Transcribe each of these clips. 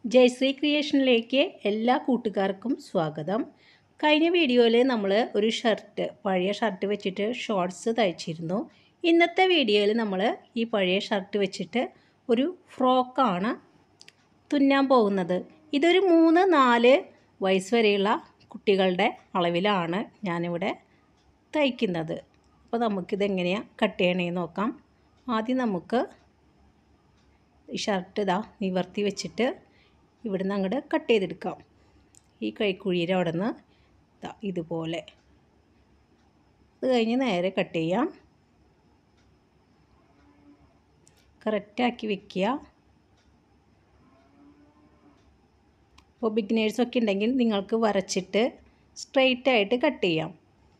ജയശ്രീ ക്രിയേഷനിലേക്ക് എല്ലാ കൂട്ടുകാർക്കും സ്വാഗതം കഴിഞ്ഞ വീഡിയോയിൽ നമ്മൾ ഒരു ഷർട്ട് പഴയ ഷർട്ട് വെച്ചിട്ട് ഷോർട്സ് തയ്ച്ചിരുന്നു ഇന്നത്തെ വീഡിയോയിൽ നമ്മൾ ഈ പഴയ ഷർട്ട് വെച്ചിട്ട് ഒരു ഫ്രോക്കാണ് തുന്നാൻ പോകുന്നത് ഇതൊരു മൂന്ന് നാല് വയസ്സ് വരെയുള്ള കുട്ടികളുടെ അളവിലാണ് ഞാനിവിടെ തയ്ക്കുന്നത് അപ്പോൾ നമുക്കിതെങ്ങനെയാണ് കട്ട് ചെയ്യണേന്ന് നോക്കാം ആദ്യം നമുക്ക് ഈ ഷർട്ട് ഇതാ നിവർത്തി വെച്ചിട്ട് ഇവിടുന്ന് അങ്ങോട്ട് കട്ട് ചെയ്തെടുക്കാം ഈ കൈക്കുഴിയുടെ അവിടെ നിന്ന് ഇതാ ഇതുപോലെ അത് കഴിഞ്ഞ് നേരെ കട്ട് ചെയ്യാം കറക്റ്റാക്കി വെക്കുക ഇപ്പോൾ ബിഗിനേഴ്സൊക്കെ ഉണ്ടെങ്കിൽ നിങ്ങൾക്ക് വരച്ചിട്ട് സ്ട്രെയിറ്റ് ആയിട്ട് കട്ട് ചെയ്യാം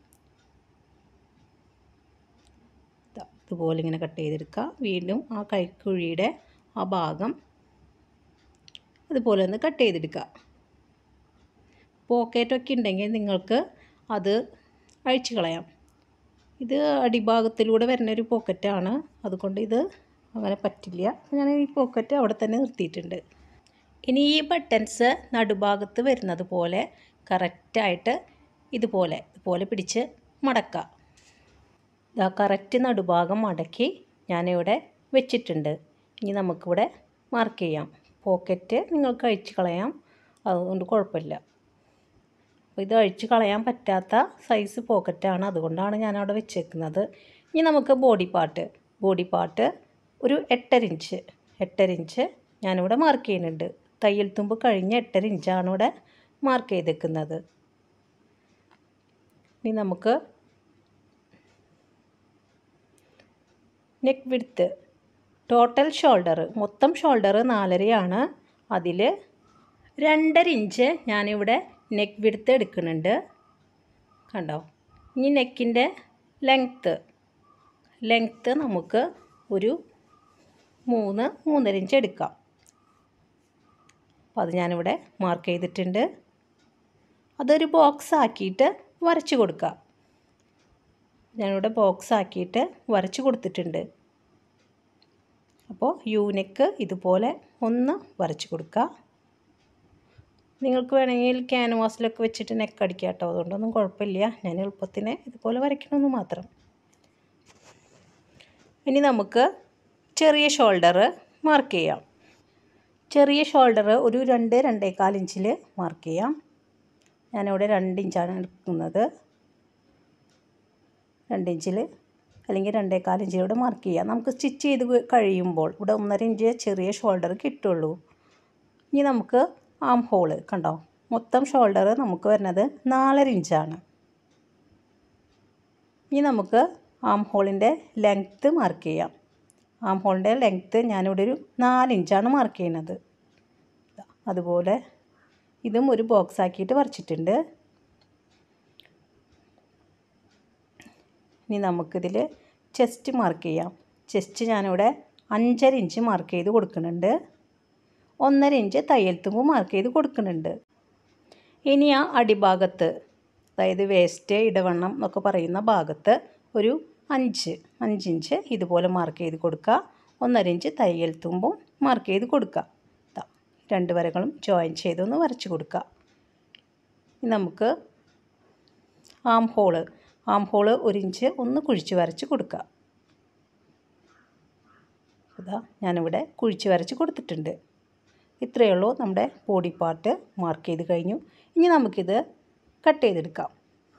ഇതുപോലെ ഇങ്ങനെ കട്ട് ചെയ്തെടുക്കുക വീണ്ടും ആ കൈക്കുഴിയുടെ ആ ഭാഗം അതുപോലെ ഒന്ന് കട്ട് ചെയ്തെടുക്കുക പോക്കറ്റൊക്കെ ഉണ്ടെങ്കിൽ നിങ്ങൾക്ക് അത് അഴിച്ചു കളയാം ഇത് അടിഭാഗത്തിലൂടെ വരുന്ന ഒരു പോക്കറ്റാണ് അതുകൊണ്ട് ഇത് അങ്ങനെ പറ്റില്ല ഞാൻ ഈ പോക്കറ്റ് അവിടെ തന്നെ നിർത്തിയിട്ടുണ്ട് ഇനി ഈ ബട്ടൺസ് നടുഭാഗത്ത് വരുന്നത് പോലെ കറക്റ്റായിട്ട് ഇതുപോലെ ഇതുപോലെ പിടിച്ച് മടക്കുക ഇതാ കറക്റ്റ് നടുഭാഗം മടക്കി ഞാനിവിടെ വെച്ചിട്ടുണ്ട് ഇനി നമുക്കിവിടെ മാർക്ക് ചെയ്യാം പോക്കറ്റ് നിങ്ങൾക്ക് അഴിച്ച് കളയാം അതുകൊണ്ട് കുഴപ്പമില്ല അപ്പോൾ ഇത് അഴിച്ച് കളയാൻ പറ്റാത്ത സൈസ് പോക്കറ്റാണ് അതുകൊണ്ടാണ് ഞാൻ അവിടെ വെച്ചേക്കുന്നത് ഇനി നമുക്ക് ബോഡി പാർട്ട് ബോഡി പാർട്ട് ഒരു എട്ടര ഇഞ്ച് എട്ടര ഇഞ്ച് ഞാനിവിടെ മാർക്ക് ചെയ്യുന്നുണ്ട് തയ്യൽ തുമ്പ് കഴിഞ്ഞ എട്ടര ഇഞ്ചാണ് ഇവിടെ മാർക്ക് ചെയ്തേക്കുന്നത് ഇനി നമുക്ക് നെക്ക് വിഡ്ത്ത് ടോട്ടൽ ഷോൾഡർ മൊത്തം ഷോൾഡർ നാലരയാണ് അതിൽ രണ്ടര ഇഞ്ച് ഞാനിവിടെ നെക്ക് വിഡ്ത്ത് എടുക്കുന്നുണ്ട് കണ്ടോ ഇനി നെക്കിൻ്റെ ലെങ്ത്ത് ലെങ്ത്ത് നമുക്ക് ഒരു മൂന്ന് മൂന്നര ഇഞ്ച് എടുക്കാം അപ്പോൾ അത് ഞാനിവിടെ മാർക്ക് ചെയ്തിട്ടുണ്ട് അതൊരു ബോക്സ് ആക്കിയിട്ട് വരച്ച് കൊടുക്കുക ഞാനിവിടെ ബോക്സ് ആക്കിയിട്ട് വരച്ച് കൊടുത്തിട്ടുണ്ട് അപ്പോൾ യൂനെക്ക് ഇതുപോലെ ഒന്ന് വരച്ച് കൊടുക്കുക നിങ്ങൾക്ക് വേണമെങ്കിൽ ക്യാൻവാസിലൊക്കെ വെച്ചിട്ട് നെക്ക് അടിക്കാം കേട്ടോ അതുകൊണ്ടൊന്നും കുഴപ്പമില്ല ഞാൻ എളുപ്പത്തിന് ഇതുപോലെ വരയ്ക്കണമെന്ന് മാത്രം ഇനി നമുക്ക് ചെറിയ ഷോൾഡർ മാർക്ക് ചെയ്യാം ചെറിയ ഷോൾഡർ ഒരു രണ്ട് രണ്ടേകാൽ ഇഞ്ചിൽ മാർക്ക് ചെയ്യാം ഞാനിവിടെ രണ്ട് ഇഞ്ചാണ് എടുക്കുന്നത് രണ്ട് ഇഞ്ചിൽ അല്ലെങ്കിൽ രണ്ടേകാൽ ഇഞ്ചിലൂടെ മാർക്ക് ചെയ്യാം നമുക്ക് സ്റ്റിച്ച് ചെയ്ത് കഴിയുമ്പോൾ ഇവിടെ ഒന്നര ഇഞ്ച് ചെറിയ ഷോൾഡർ കിട്ടുള്ളൂ ഇനി നമുക്ക് ആം ഹോള് കണ്ടോ മൊത്തം ഷോൾഡർ നമുക്ക് വരുന്നത് നാലര ഇഞ്ചാണ് ഇനി നമുക്ക് ആം ഹോളിൻ്റെ ലെങ്ത്ത് മാർക്ക് ചെയ്യാം ആം ഹോളിൻ്റെ ലെങ്ത്ത് ഞാനിവിടെ ഒരു നാലിഞ്ചാണ് മാർക്ക് ചെയ്യുന്നത് അതുപോലെ ഇതും ഒരു ബോക്സ് ആക്കിയിട്ട് വരച്ചിട്ടുണ്ട് ഇനി നമുക്കിതിൽ ചെസ്റ്റ് മാർക്ക് ചെയ്യാം ചെസ്റ്റ് ഞാനിവിടെ അഞ്ചര ഇഞ്ച് മാർക്ക് ചെയ്ത് കൊടുക്കുന്നുണ്ട് ഒന്നര ഇഞ്ച് തയ്യൽ തുമ്പ് മാർക്ക് ചെയ്ത് കൊടുക്കുന്നുണ്ട് ഇനി ആ അടിഭാഗത്ത് അതായത് വേസ്റ്റ് ഇടവണ്ണം എന്നൊക്കെ പറയുന്ന ഭാഗത്ത് ഒരു അഞ്ച് അഞ്ചിഞ്ച് ഇതുപോലെ മാർക്ക് ചെയ്ത് കൊടുക്കുക ഒന്നര ഇഞ്ച് തയ്യൽ തുമ്പും മാർക്ക് ചെയ്ത് കൊടുക്കുക രണ്ട് വരകളും ജോയിൻ ചെയ്തൊന്ന് വരച്ച് കൊടുക്കുക നമുക്ക് ആം ഹോള് ആം ഹോള് ഒരു ഇഞ്ച് ഒന്ന് കുഴിച്ച് വരച്ച് കൊടുക്കുക ഇതാ ഞാനിവിടെ കുഴിച്ച് വരച്ച് കൊടുത്തിട്ടുണ്ട് ഇത്രയേ ഉള്ളൂ നമ്മുടെ ബോഡി പാർട്ട് മാർക്ക് ചെയ്ത് കഴിഞ്ഞു ഇനി നമുക്കിത് കട്ട് ചെയ്തെടുക്കാം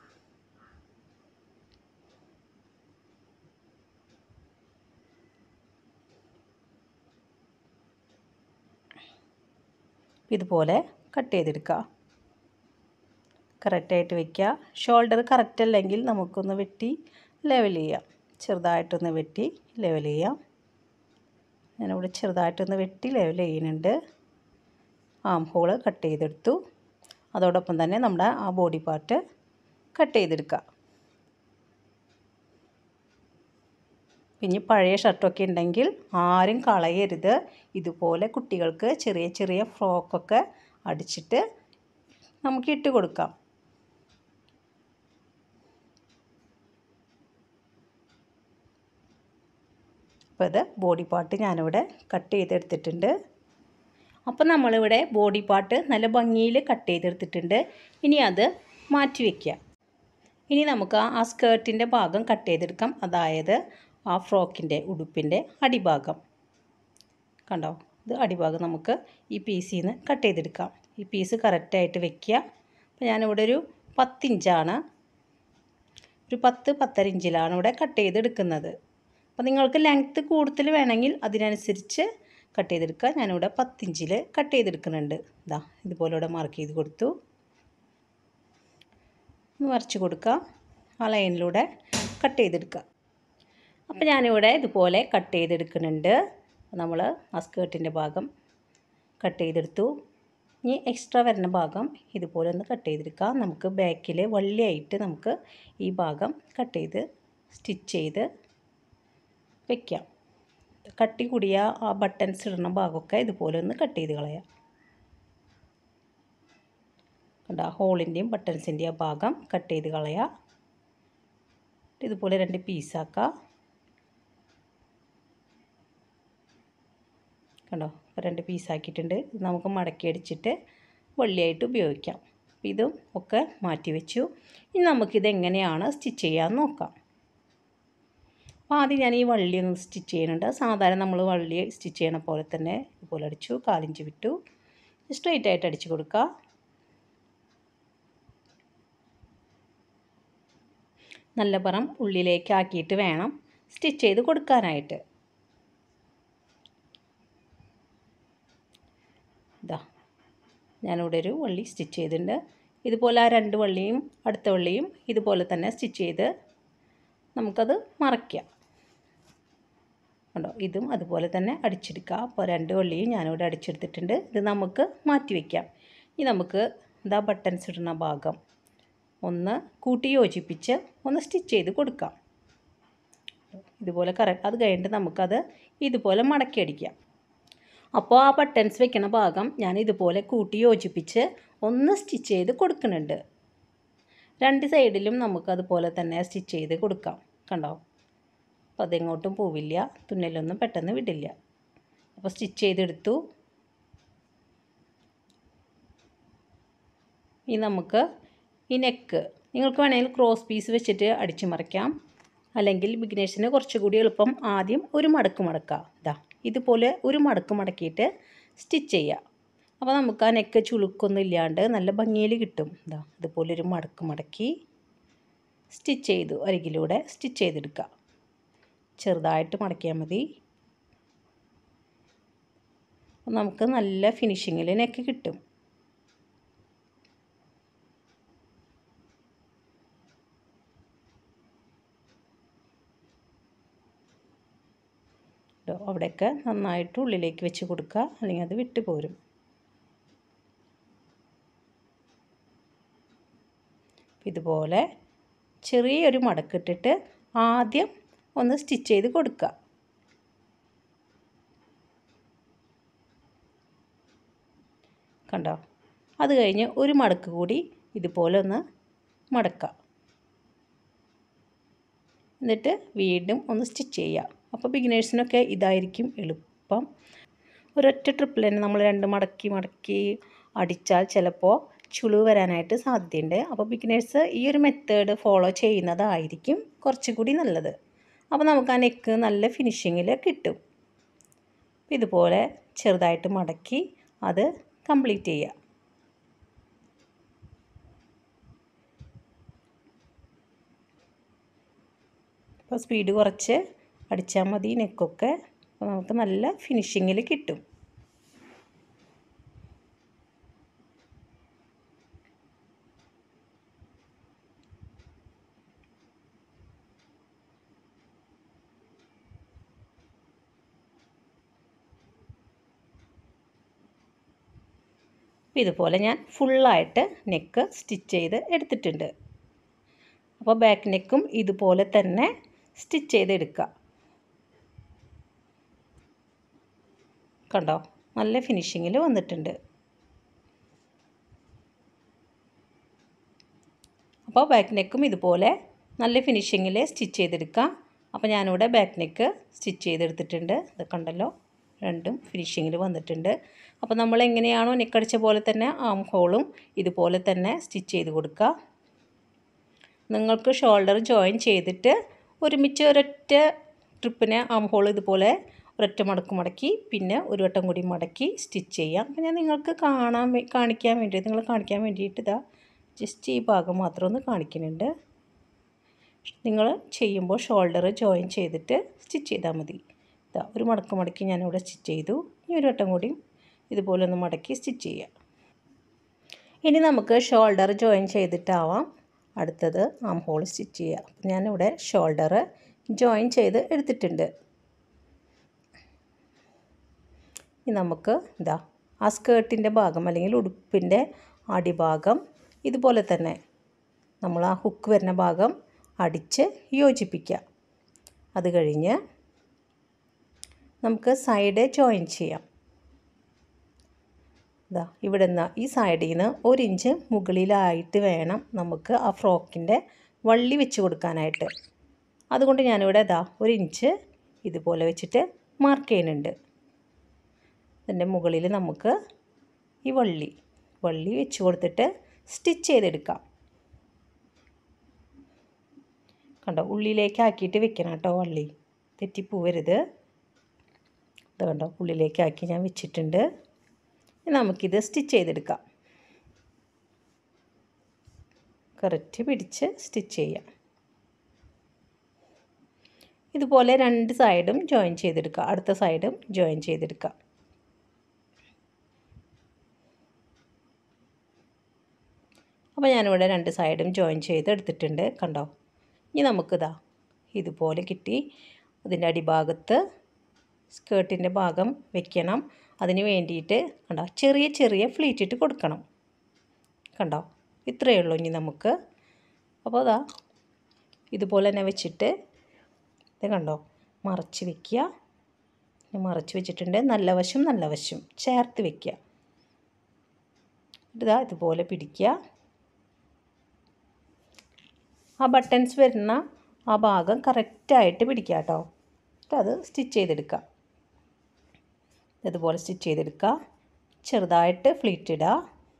ഇതുപോലെ കട്ട് ചെയ്തെടുക്കുക കറക്റ്റായിട്ട് വെക്കുക ഷോൾഡർ കറക്റ്റ് അല്ലെങ്കിൽ നമുക്കൊന്ന് വെട്ടി ലെവൽ ചെയ്യാം ചെറുതായിട്ടൊന്ന് വെട്ടി ലെവൽ ചെയ്യാം ഞാനിവിടെ ചെറുതായിട്ടൊന്ന് വെട്ടി ലെവൽ ചെയ്യുന്നുണ്ട് ആം ഹോള് കട്ട് ചെയ്തെടുത്തു അതോടൊപ്പം തന്നെ നമ്മുടെ ആ ബോഡി പാർട്ട് കട്ട് ചെയ്തെടുക്കുക പിന്നെ പഴയ ഷർട്ടൊക്കെ ഉണ്ടെങ്കിൽ ആരും കളയരുത് ഇതുപോലെ കുട്ടികൾക്ക് ചെറിയ ചെറിയ ഫ്രോക്കൊക്കെ അടിച്ചിട്ട് നമുക്ക് ഇട്ട് കൊടുക്കാം അപ്പോൾ ഇത് ബോഡി പാർട്ട് ഞാനിവിടെ കട്ട് ചെയ്തെടുത്തിട്ടുണ്ട് അപ്പോൾ നമ്മളിവിടെ ബോഡി പാർട്ട് നല്ല ഭംഗിയിൽ കട്ട് ചെയ്തെടുത്തിട്ടുണ്ട് ഇനി അത് മാറ്റി വയ്ക്കുക ഇനി നമുക്ക് ആ സ്കേർട്ടിൻ്റെ ഭാഗം കട്ട് ചെയ്തെടുക്കാം അതായത് ആ ഫ്രോക്കിൻ്റെ ഉടുപ്പിൻ്റെ അടിഭാഗം കണ്ടോ ഇത് അടിഭാഗം നമുക്ക് ഈ പീസിൽ നിന്ന് കട്ട് ചെയ്തെടുക്കാം ഈ പീസ് കറക്റ്റായിട്ട് വെക്കുക അപ്പോൾ ഞാനിവിടെ ഒരു പത്തിഞ്ചാണ് ഒരു പത്ത് പത്തര ഇഞ്ചിലാണ് ഇവിടെ കട്ട് ചെയ്തെടുക്കുന്നത് അപ്പോൾ നിങ്ങൾക്ക് ലെങ്ത്ത് കൂടുതൽ വേണമെങ്കിൽ അതിനനുസരിച്ച് കട്ട് ചെയ്തെടുക്കുക ഞാനിവിടെ പത്തിഞ്ചിൽ കട്ട് ചെയ്തെടുക്കുന്നുണ്ട് ഇതാ ഇതുപോലെ ഇവിടെ മാർക്ക് ചെയ്ത് കൊടുത്തു ഒന്ന് വരച്ച് കൊടുക്കുക ആ ലൈനിലൂടെ കട്ട് ചെയ്തെടുക്കുക അപ്പോൾ ഞാനിവിടെ ഇതുപോലെ കട്ട് ചെയ്തെടുക്കുന്നുണ്ട് നമ്മൾ ആ സ്കേർട്ടിൻ്റെ ഭാഗം കട്ട് ചെയ്തെടുത്തു ഇനി എക്സ്ട്രാ വരുന്ന ഭാഗം ഇതുപോലെ ഒന്ന് കട്ട് ചെയ്തെടുക്കാം നമുക്ക് ബാക്കിൽ വള്ളിയായിട്ട് നമുക്ക് ഈ ഭാഗം കട്ട് ചെയ്ത് സ്റ്റിച്ച് ചെയ്ത് വെക്കാം കട്ടി കൂടിയ ആ ബട്ടൺസ് ഇടുന്ന ഭാഗമൊക്കെ ഇതുപോലെ ഒന്ന് കട്ട് ചെയ്ത് കളയാം കണ്ട ഹോളിൻ്റെയും ബട്ടൺസിൻ്റെയും ആ ഭാഗം കട്ട് ചെയ്ത് കളയാം ഇതുപോലെ രണ്ട് പീസാക്കാം കണ്ടോ ഇപ്പോൾ രണ്ട് പീസാക്കിയിട്ടുണ്ട് ഇത് നമുക്ക് മടക്കി അടിച്ചിട്ട് വള്ളിയായിട്ട് ഉപയോഗിക്കാം അപ്പോൾ ഇതും ഒക്കെ മാറ്റി വെച്ചു ഇനി നമുക്കിത് എങ്ങനെയാണ് സ്റ്റിച്ച് ചെയ്യാമെന്ന് നോക്കാം അപ്പോൾ ആദ്യം ഞാൻ ഈ വള്ളി ഒന്ന് സ്റ്റിച്ച് ചെയ്യുന്നുണ്ട് സാധാരണ നമ്മൾ വള്ളി സ്റ്റിച്ച് ചെയ്യണ പോലെ തന്നെ ഇതുപോലെ അടിച്ചു കാലിഞ്ച് വിട്ടു സ്ട്രെയിറ്റ് ആയിട്ട് അടിച്ചു കൊടുക്കുക നല്ല പറം ഉള്ളിലേക്ക് ആക്കിയിട്ട് വേണം സ്റ്റിച്ച് ചെയ്ത് കൊടുക്കാനായിട്ട് ഇതാ ഞാനിവിടെ ഒരു വള്ളി സ്റ്റിച്ച് ചെയ്തിട്ടുണ്ട് ഇതുപോലെ ആ രണ്ട് വള്ളിയും അടുത്ത വള്ളിയും ഇതുപോലെ തന്നെ സ്റ്റിച്ച് ചെയ്ത് നമുക്കത് മറയ്ക്കാം കണ്ടോ ഇതും അതുപോലെ തന്നെ അടിച്ചെടുക്കുക അപ്പോൾ രണ്ട് വള്ളിയും ഞാനിവിടെ അടിച്ചെടുത്തിട്ടുണ്ട് ഇത് നമുക്ക് മാറ്റി വയ്ക്കാം ഇനി നമുക്ക് ഇതാ ബട്ടൺസ് ഇടുന്ന ഭാഗം ഒന്ന് കൂട്ടി യോജിപ്പിച്ച് ഒന്ന് സ്റ്റിച്ച് ചെയ്ത് കൊടുക്കാം ഇതുപോലെ കറക്റ്റ് അത് കഴിഞ്ഞിട്ട് നമുക്കത് ഇതുപോലെ മടക്കി അടിക്കാം അപ്പോൾ ആ ബട്ടൺസ് വെക്കണ ഭാഗം ഞാൻ ഇതുപോലെ കൂട്ടി യോജിപ്പിച്ച് ഒന്ന് സ്റ്റിച്ച് ചെയ്ത് കൊടുക്കുന്നുണ്ട് രണ്ട് സൈഡിലും നമുക്കതുപോലെ തന്നെ സ്റ്റിച്ച് ചെയ്ത് കൊടുക്കാം കണ്ടോ അപ്പോൾ അതെങ്ങോട്ടും പോവില്ല തുന്നലൊന്നും പെട്ടെന്ന് വിടില്ല അപ്പോൾ സ്റ്റിച്ച് ചെയ്തെടുത്തു ഇനി നമുക്ക് ഈ നെക്ക് നിങ്ങൾക്ക് വേണമെങ്കിൽ ക്രോസ് പീസ് വെച്ചിട്ട് അടിച്ചു മറിക്കാം അല്ലെങ്കിൽ ബിഗിനേഴ്സിന് കുറച്ചുകൂടി എളുപ്പം ആദ്യം ഒരു മടക്ക് മടക്കാം ഇതാ ഇതുപോലെ ഒരു മടക്ക് മടക്കിയിട്ട് സ്റ്റിച്ച് ചെയ്യുക അപ്പോൾ നമുക്ക് ആ നെക്ക് ചുളുക്കൊന്നും ഇല്ലാണ്ട് നല്ല ഭംഗിയിൽ കിട്ടും ഇതാ ഇതുപോലെ ഒരു മടക്ക് മടക്കി സ്റ്റിച്ച് ചെയ്തു അരികിലൂടെ സ്റ്റിച്ച് ചെയ്തെടുക്കുക ചെറുതായിട്ട് മടക്കിയാൽ മതി നമുക്ക് നല്ല ഫിനിഷിങ്ങിൽ നെക്ക് കിട്ടും അവിടെയൊക്കെ നന്നായിട്ട് ഉള്ളിലേക്ക് വെച്ച് കൊടുക്കുക അല്ലെങ്കിൽ അത് വിട്ടു പോരും ഇതുപോലെ ചെറിയൊരു മടക്കിട്ടിട്ട് ആദ്യം ഒന്ന് സ്റ്റിച്ച് ചെയ്ത് കൊടുക്കുക കണ്ടോ അത് കഴിഞ്ഞ് ഒരു മടക്ക് കൂടി ഇതുപോലെ ഒന്ന് മടക്കാം എന്നിട്ട് വീണ്ടും ഒന്ന് സ്റ്റിച്ച് ചെയ്യുക അപ്പോൾ ബിഗിനേഴ്സിനൊക്കെ ഇതായിരിക്കും എളുപ്പം ഒരൊറ്റ ട്രിപ്പിൽ തന്നെ നമ്മൾ രണ്ട് മടക്കി മടക്കി അടിച്ചാൽ ചിലപ്പോൾ ചുളിവ് വരാനായിട്ട് സാധ്യതയുണ്ട് അപ്പോൾ ബിഗിനേഴ്സ് ഈ ഒരു മെത്തേഡ് ഫോളോ ചെയ്യുന്നതായിരിക്കും കുറച്ചുകൂടി നല്ലത് അപ്പോൾ നമുക്ക് ആ നെക്ക് നല്ല ഫിനിഷിങ്ങിൽ കിട്ടും ഇതുപോലെ ചെറുതായിട്ട് മടക്കി അത് കംപ്ലീറ്റ് ചെയ്യുക അപ്പോൾ സ്പീഡ് കുറച്ച് അടിച്ചാൽ മതി നെക്കൊക്കെ അപ്പോൾ നമുക്ക് നല്ല ഫിനിഷിങ്ങിൽ കിട്ടും ഇതുപോലെ ഞാൻ ഫുള്ളായിട്ട് നെക്ക് സ്റ്റിച്ച് ചെയ്ത് എടുത്തിട്ടുണ്ട് അപ്പോൾ ബാക്ക് നെക്കും ഇതുപോലെ തന്നെ സ്റ്റിച്ച് ചെയ്തെടുക്കുക കണ്ടോ നല്ല ഫിനിഷിങ്ങിൽ വന്നിട്ടുണ്ട് അപ്പോൾ ബാക്ക് നെക്കും ഇതുപോലെ നല്ല ഫിനിഷിങ്ങിൽ സ്റ്റിച്ച് ചെയ്തെടുക്കാം അപ്പോൾ ഞാനിവിടെ ബാക്ക് നെക്ക് സ്റ്റിച്ച് ചെയ്തെടുത്തിട്ടുണ്ട് ഇത് കണ്ടല്ലോ രണ്ടും ഫിനിഷിങ്ങിൽ വന്നിട്ടുണ്ട് അപ്പോൾ നമ്മൾ എങ്ങനെയാണോ നെക്കടിച്ച പോലെ തന്നെ ആം ഹോളും ഇതുപോലെ തന്നെ സ്റ്റിച്ച് ചെയ്ത് കൊടുക്കുക നിങ്ങൾക്ക് ഷോൾഡർ ജോയിൻ ചെയ്തിട്ട് ഒരുമിച്ച് ഒരൊറ്റ ട്രിപ്പിന് ആം ഹോൾ ഇതുപോലെ ഒരൊറ്റ മടക്ക് മടക്കി പിന്നെ ഒരു വട്ടം കൂടി മടക്കി സ്റ്റിച്ച് ചെയ്യാം അപ്പോൾ ഞാൻ നിങ്ങൾക്ക് കാണാൻ വേ- കാണിക്കാൻ വേണ്ടി നിങ്ങൾ കാണിക്കാൻ വേണ്ടിയിട്ട് ഇതാ ജസ്റ്റ് ഈ ഭാഗം മാത്രം ഒന്ന് കാണിക്കുന്നുണ്ട് നിങ്ങൾ ചെയ്യുമ്പോൾ ഷോൾഡർ ജോയിൻ ചെയ്തിട്ട് സ്റ്റിച്ച് ചെയ്താൽ മതി ഇതാ ഒരു മടക്ക് മടക്കി ഞാനിവിടെ സ്റ്റിച്ച് ചെയ്തു ഇനി ഒരു വട്ടം കൂടി ഇതുപോലെ ഒന്ന് മടക്കി സ്റ്റിച്ച് ചെയ്യാം ഇനി നമുക്ക് ഷോൾഡർ ജോയിൻ ചെയ്തിട്ടാവാം അടുത്തത് ആം ഹോൾ സ്റ്റിച്ച് ചെയ്യുക അപ്പം ഞാനിവിടെ ഷോൾഡർ ജോയിൻ ചെയ്ത് എടുത്തിട്ടുണ്ട് ഇനി നമുക്ക് ഇതാ ആ സ്കേർട്ടിൻ്റെ ഭാഗം അല്ലെങ്കിൽ ഉടുപ്പിൻ്റെ അടിഭാഗം ഇതുപോലെ തന്നെ നമ്മൾ ആ ഹുക്ക് വരുന്ന ഭാഗം അടിച്ച് യോജിപ്പിക്കുക അത് കഴിഞ്ഞ് നമുക്ക് സൈഡ് ജോയിൻ ചെയ്യാം ഇതാ ഇവിടെ നിന്ന് ഈ സൈഡിൽ നിന്ന് ഒരു ഇഞ്ച് മുകളിലായിട്ട് വേണം നമുക്ക് ആ ഫ്രോക്കിൻ്റെ വള്ളി വെച്ച് കൊടുക്കാനായിട്ട് അതുകൊണ്ട് ഞാനിവിടെ ഇതാ ഒരു ഇഞ്ച് ഇതുപോലെ വെച്ചിട്ട് മാർക്ക് ചെയ്യുന്നുണ്ട് ഇതിൻ്റെ മുകളിൽ നമുക്ക് ഈ വള്ളി വള്ളി വെച്ച് കൊടുത്തിട്ട് സ്റ്റിച്ച് ചെയ്തെടുക്കാം കണ്ടോ ഉള്ളിലേക്ക് ആക്കിയിട്ട് വെക്കണം കേട്ടോ വള്ളി തെറ്റിപ്പോവരുത് ഇത് കണ്ടോ ഉള്ളിലേക്ക് ആക്കി ഞാൻ വെച്ചിട്ടുണ്ട് ഇനി നമുക്കിത് സ്റ്റിച്ച് ചെയ്തെടുക്കാം കറക്റ്റ് പിടിച്ച് സ്റ്റിച്ച് ചെയ്യാം ഇതുപോലെ രണ്ട് സൈഡും ജോയിൻ ചെയ്തെടുക്കുക അടുത്ത സൈഡും ജോയിൻ ചെയ്തെടുക്കുക അപ്പോൾ ഞാനിവിടെ രണ്ട് സൈഡും ജോയിൻ ചെയ്ത് എടുത്തിട്ടുണ്ട് കണ്ടോ ഇനി നമുക്കിതാ ഇതുപോലെ കിട്ടി അതിൻ്റെ അടിഭാഗത്ത് സ്കേർട്ടിൻ്റെ ഭാഗം വെക്കണം അതിന് വേണ്ടിയിട്ട് കണ്ടോ ചെറിയ ചെറിയ ഫ്ലീറ്റ് ഇട്ട് കൊടുക്കണം കണ്ടോ ഇത്രയേ ഉള്ളൂ ഇനി നമുക്ക് അപ്പോൾ അതാ ഇതുപോലെ തന്നെ വെച്ചിട്ട് ഇത് കണ്ടോ മറച്ച് വെക്കുക ഇത് മറച്ച് വെച്ചിട്ടുണ്ട് നല്ല വശം നല്ല വശം ചേർത്ത് വെക്കുക ഇതാ ഇതുപോലെ പിടിക്കുക ആ ബട്ടൺസ് വരുന്ന ആ ഭാഗം കറക്റ്റായിട്ട് പിടിക്കുക കേട്ടോ എന്നിട്ട് അത് സ്റ്റിച്ച് ചെയ്തെടുക്കുക ഇതുപോലെ സ്റ്റിച്ച് ചെയ്തെടുക്കുക ചെറുതായിട്ട് ഫ്ലീറ്റ് ഇടുക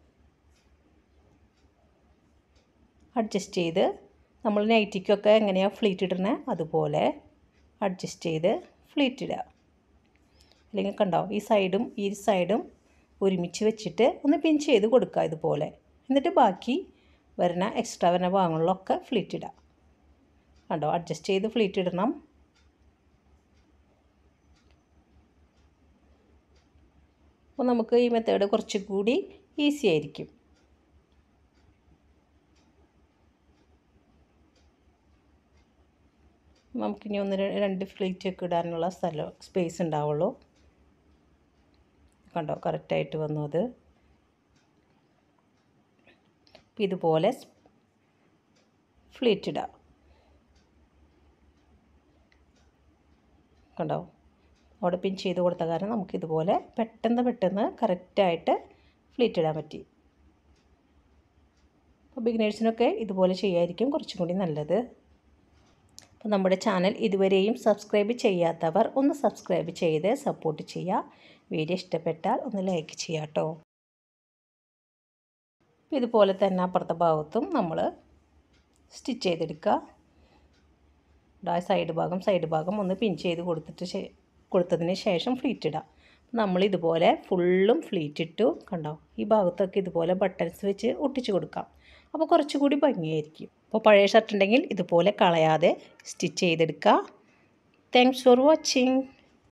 അഡ്ജസ്റ്റ് ചെയ്ത് നമ്മൾ നൈറ്റിക്കൊക്കെ എങ്ങനെയാണ് ഫ്ലീറ്റ് ഇടുന്നത് അതുപോലെ അഡ്ജസ്റ്റ് ചെയ്ത് ഫ്ലീറ്റ് ഇടുക അല്ലെങ്കിൽ കണ്ടോ ഈ സൈഡും ഈ സൈഡും ഒരുമിച്ച് വെച്ചിട്ട് ഒന്ന് പിൻ ചെയ്ത് കൊടുക്കുക ഇതുപോലെ എന്നിട്ട് ബാക്കി വരുന്ന എക്സ്ട്രാ വരുന്ന ഭാഗങ്ങളിലൊക്കെ ഫ്ലീറ്റ് ഇടുക കണ്ടോ അഡ്ജസ്റ്റ് ചെയ്ത് ഫ്ലീറ്റ് ഇടണം അപ്പോൾ നമുക്ക് ഈ മെത്തേഡ് കുറച്ചുകൂടി ഈസി ആയിരിക്കും നമുക്കിനി ഒന്ന് ര- രണ്ട് ഫ്ലീറ്റ് ഒക്കെ ഇടാനുള്ള സ്ഥലം സ്പേസ് ഉണ്ടാവുള്ളൂ കണ്ടോ കറക്റ്റായിട്ട് വന്നു അത് അപ്പോൾ ഇതുപോലെ ഫ്ലീറ്റ് ഇടാം കണ്ടോ അവിടെ പിൻ ചെയ്ത് കൊടുത്ത കാരണം നമുക്കിതുപോലെ പെട്ടെന്ന് പെട്ടെന്ന് കറക്റ്റായിട്ട് ഫ്ലീറ്റ് ഇടാൻ പറ്റി അപ്പോൾ ബിഗിനേഴ്സിനൊക്കെ ഇതുപോലെ ചെയ്യായിരിക്കും കുറച്ചും കൂടി നല്ലത് അപ്പോൾ നമ്മുടെ ചാനൽ ഇതുവരെയും സബ്സ്ക്രൈബ് ചെയ്യാത്തവർ ഒന്ന് സബ്സ്ക്രൈബ് ചെയ്ത് സപ്പോർട്ട് ചെയ്യുക വീഡിയോ ഇഷ്ടപ്പെട്ടാൽ ഒന്ന് ലൈക്ക് ചെയ്യുക കേട്ടോ ഇതുപോലെ തന്നെ അപ്പുറത്തെ ഭാഗത്തും നമ്മൾ സ്റ്റിച്ച് ചെയ്തെടുക്കുക ഇതാ സൈഡ് ഭാഗം സൈഡ് ഭാഗം ഒന്ന് പിൻ ചെയ്ത് കൊടുത്തിട്ട് ശേ- കൊടുത്തതിന് ശേഷം ഫ്ലീറ്റ് ഇടാം നമ്മൾ ഇതുപോലെ ഫുള്ളും ഫ്ലീറ്റ് ഇട്ടു കണ്ടോ ഈ ഭാഗത്തൊക്കെ ഇതുപോലെ ബട്ടൺസ് വെച്ച് ഒട്ടിച്ച് കൊടുക്കാം അപ്പോൾ കുറച്ചുകൂടി ഭംഗിയായിരിക്കും അപ്പോൾ പഴയ ഷർട്ട് ഉണ്ടെങ്കിൽ ഇതുപോലെ കളയാതെ സ്റ്റിച്ച് ചെയ്തെടുക്കുക താങ്ക്സ് ഫോർ വാച്ചിങ്